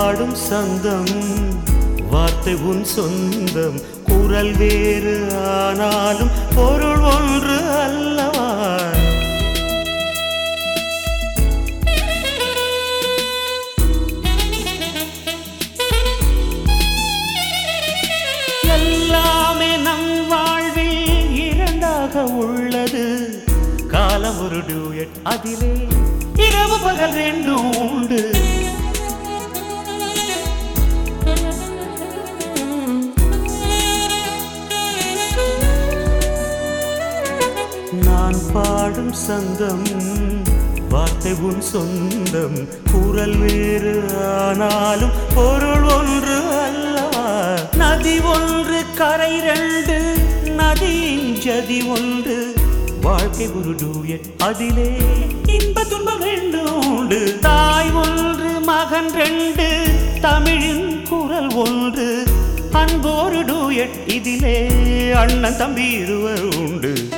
பாடும் சந்தம் வார்த்தை உன் சொந்தம் குரல் வேறு ஆனாலும் பொருள் ஒன்று அல்லவா எல்லாமே நம் வாழ்வில் இரண்டாக உள்ளது காலம் ஒரு டூயட் அதிலே இரவு பகல் ரெண்டும் உண்டு நான் பாடும் சந்தம் வார்த்தை உன் சொந்தம் குரல் வேறு ஆனாலும் பொருள் ஒன்று அல்லவா நதி ஒன்று கரை ரெண்டு நதியின் ஜதி ஒன்று வாழ்க்கை ஒரு டூயட் அதிலே இன்ப துன்பம் ரெண்டும் உண்டு தாய் ஒன்று மகன் ரெண்டு தமிழின் குரல் ஒன்று அன்போரு டூயட் இதிலே அண்ணன் தம்பி இருவர் உண்டு